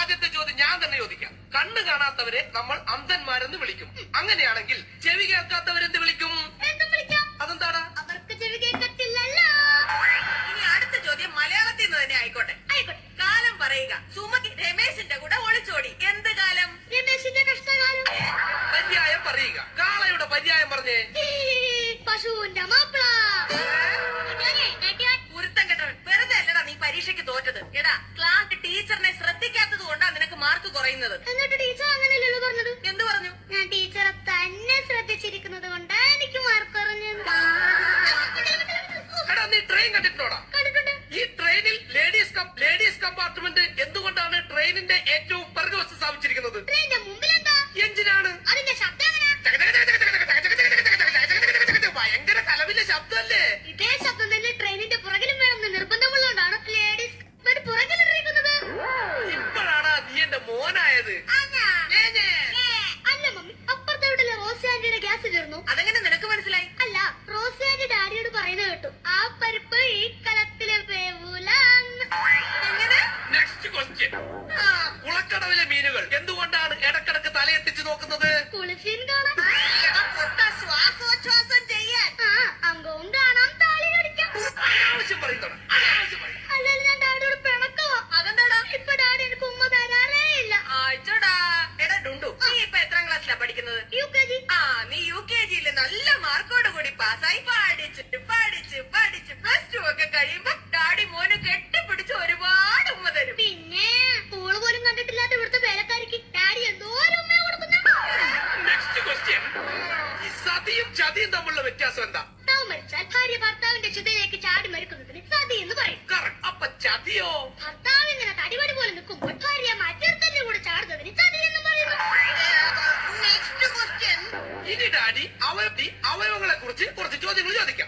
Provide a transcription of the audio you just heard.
ആദ്യത്തെ ചോദ്യം ഞാൻ തന്നെ ചോദിക്കാം കണ്ണ് കാണാത്തവരെ നമ്മൾ അന്ധന്മാരെന്ന് വിളിക്കും അങ്ങനെയാണെങ്കിൽ ചെവി കേൾക്കാത്തവരെന്ത് വിളിക്കും എന്തും വിളിക്കാം അതെന്താടാ അവർക്ക് ചെവി കേൾക്കത്തില്ലല്ലോ ഇനി അടുത്ത ചോദ്യം മലയാളത്തിൽ നിന്ന് തന്നെ ആയിക്കോട്ടെ ആയിക്കോട്ടെ കാലം പറയുക സുമതി രമേശിന്റെ കൂടെ ഒളിച്ചോടി എന്ത് കാലം രമേശിന്റെ കഷ്ടകാലം പര്യായം പറയുക കാളയുടെ പര്യായം പറഞ്ഞേ ഈ പശുവിന്റെ മാപ്പിള ഞാനേ, കേട്ടിയാ? കുരുത്തം കെട്ടവൻ വെറുതെ അല്ലടാ നീ പരീക്ഷയ്ക്ക് തോറ്റത് എടാ ക്ലാസ് ടീച്ചറിനെ ശ്രദ്ധിക്കാത്തത് കൊണ്ടാ നിനക്ക് മാർക്ക് കുറയുന്നത് എന്നിട്ട് ടീച്ചർ അങ്ങനെയല്ലല്ലോ പറഞ്ഞത് എന്തു പറഞ്ഞു ഞാൻ ടീച്ചറെ തന്നെ ശ്രദ്ധിച്ചിരിക്കുന്നത് കൊണ്ട് എനിക്ക് മാർക്ക് കുറഞ്ഞത് എടാ നീ ട്രെയിൻ കണ്ടിട്ടുണ്ടോടാ കണ്ടിട്ടുണ്ട് ഈ ട്രെയിനിൽ ലേഡീസ് കം- ലേഡീസ് കമ്പാർട്ട്മെന്റ് എന്തുകൊണ്ടാണ് ട്രെയിനിന്റെ ഏറ്റവും പിറകുവശത്ത് സ്ഥാപിച്ചിരിക്കുന്നത് ട്രെയിനിന്റെ മുമ്പിലെന്താ എഞ്ചിനാണ് അതിന്റെ ശബ്ദം എങ്ങനെയാ ഭയങ്കര കലവിലെ ശബ്ദമല്ലേ ഇതേ ശബ്ദം തന്നെ ട്രെയിനിന്റെ പുറകിലും വേണമെന്ന് നിർബന്ധമുള്ളതുകൊണ്ടാണ് ലേഡീസ് പുറകിലിരിക്കുന്നത് ഇപ്പോഴാണ് നീ എന്റെ മോനായത് ഞേ, ഞേ. അല്ല മമ്മി അപ്പുറത്തെ വീട്ടിലെ റോസ് ആന്റിയുടെ ഗ്യാസ് തീർന്നു അതെങ്ങനെ നിനക്ക് മനസ്സിലായി അല്ല റോസ് ആന്റി ഡാഡിയോട് പറയുന്നത് കേട്ടു ആ പരിപ്പ് ഈ കലത്തിലെ വേവൂല എങ്ങനെ Next question. ആ, കുളക്കടവിലെ മീനുകൾ എന്തുകൊണ്ടാണ് ഇടക്കിടക്ക് തലയെത്തിച്ച് നോക്കുന്നത് കുളിസീൻ കാണാം എടാ പൊട്ട ശ്വാസോച്ഛ്വാസം ചെയ്യാൻ ആ അംഗവും കാണാം താളി കടിക്കാം അനാവശ്യം പറയുന്നതാണ് അനാവശ്യം പറയും അല്ലെങ്കിൽ ഞാൻ ഡാഡിയോട് പിണക്കവാ അതെന്താടാ ഇപ്പൊ ഡാഡി എനിക്ക് ഉമ്മ തരാറേ ഇല്ല ആയിച്ചോടാ എടാ ഡുണ്ടു നീ ഇപ്പൊ എത്രാം ക്ലാസ്സിലാ പഠിക്കുന്നത് യു കെ ജി ആ നീ യു കെ ജിയില് നല്ല മാർക്കോട് കൂടി പാസ്സായി പഠിച്ച് പഠിച്ച് പഠിച്ച് പ്ലസ് ടു ഒക്കെ കഴിയുമ്പോ ഡാഡി മോന് കെട്ടിപ്പിടിച്ച് ഒരുപാട് ഉമ്മ തരും പിന്നെ സ്കൂള് പോലും കണ്ടിട്ടില്ലാത്ത ഇവിടുത്തെ വേലക്കാരിക്ക് ഡാഡി എന്തോ ഒരു ഉമ്മ കൊടുക്കുന്ന നെക്സ്റ്റ് ക്വസ്റ്റ്യൻ ഈ സതിയും ചതിയും തമ്മിലുള്ള വ്യത്യാസം എന്താ ഭർത്താവ് മരിച്ചാൽ ഭാര്യ ഭർത്താവിന്റെ ചിതയിലേക്ക് ചാടി മരിക്കുന്നതിന് സതി എന്ന് പറയും കറക്റ്റ് അപ്പൊ ചതിയോ ഭർത്താവ് ഇങ്ങനെ തടിപടി പോലെ നിൽക്കുമ്പോൾ ഭാര്യ മറ്റൊരുത്തന്റെ കൂടെ ചാടുന്നതിന് സതി എന്ന് പറയുന്നു നെക്സ്റ്റ് ക്വസ്റ്റ്യൻ ഇനി ഡാഡി അവയവ അവയവങ്ങളെ കുറിച്ച് കുറച്ച് ചോദ്യങ്ങൾ ചോദിക്കും